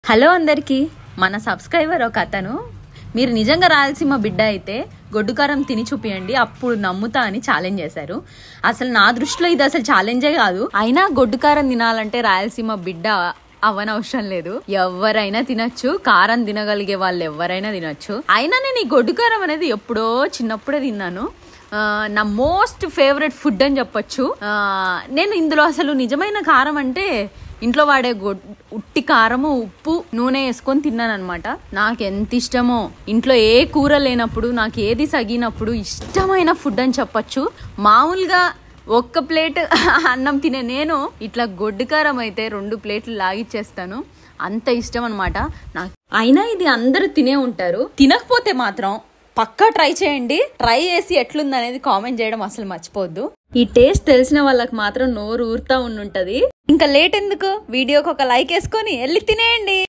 hello అందరికీ మన subscriber ఒక అతను మీరు నిజంగా రాయలసీమ బిడ్డ అయితే గొడ్డుకారం తిని చూపియండి అప్పుడు నమ్ముతా అని ఛాలెంజ్ చేశారు అసలు నా దృష్టిలో ఇది అసలు ఛాలెంజే కాదు అయినా గొడ్డుకారం తినాలంటే రాయలసీమ బిడ్డ అవనవసరం లేదు ఎవరైనా తినొచ్చు కారం తినగలిగే వాళ్ళు ఎవరైనా తినొచ్చు అయినా నేను ఈ గొడ్డు కారం అనేది ఎప్పుడో చిన్నప్పుడే తిన్నాను ఆ, నా మోస్ట్ ఫేవరెట్ ఫుడ్ అని చెప్పొచ్చు ఆ, నేను ఇందులో అసలు నిజమైన కారం అంటే ఇంట్లో వాడే గొడ్ ఉట్టి కారము ఉప్పు నూనె వేసుకొని తిన్నాను అనమాట నాకు ఎంత ఇష్టమో ఇంట్లో ఏ కూర లేనప్పుడు నాకు ఏది సగినప్పుడు ఇష్టమైన ఫుడ్ అని చెప్పొచ్చు మామూలుగా ఒక్క ప్లేట్ అన్నం తినే నేను ఇట్లా గొడ్డు కారం అయితే రెండు ప్లేట్లు లాగిచ్చేస్తాను అంత ఇష్టం అనమాట నాకు అయినా ఇది అందరూ తినే ఉంటారు తినకపోతే మాత్రం పక్కా ట్రై చేయండి ట్రై చేసి ఎట్లుంది అనేది కామెంట్ చేయడం అసలు మర్చిపోవద్దు ఈ టేస్ట్ తెలిసిన వాళ్ళకి మాత్రం నోరు ఊరుతా ఉండుంటది ఇంకా లేట్ ఎందుకు వీడియోకి ఒక లైక్ వేసుకొని వెళ్ళి తినేయండి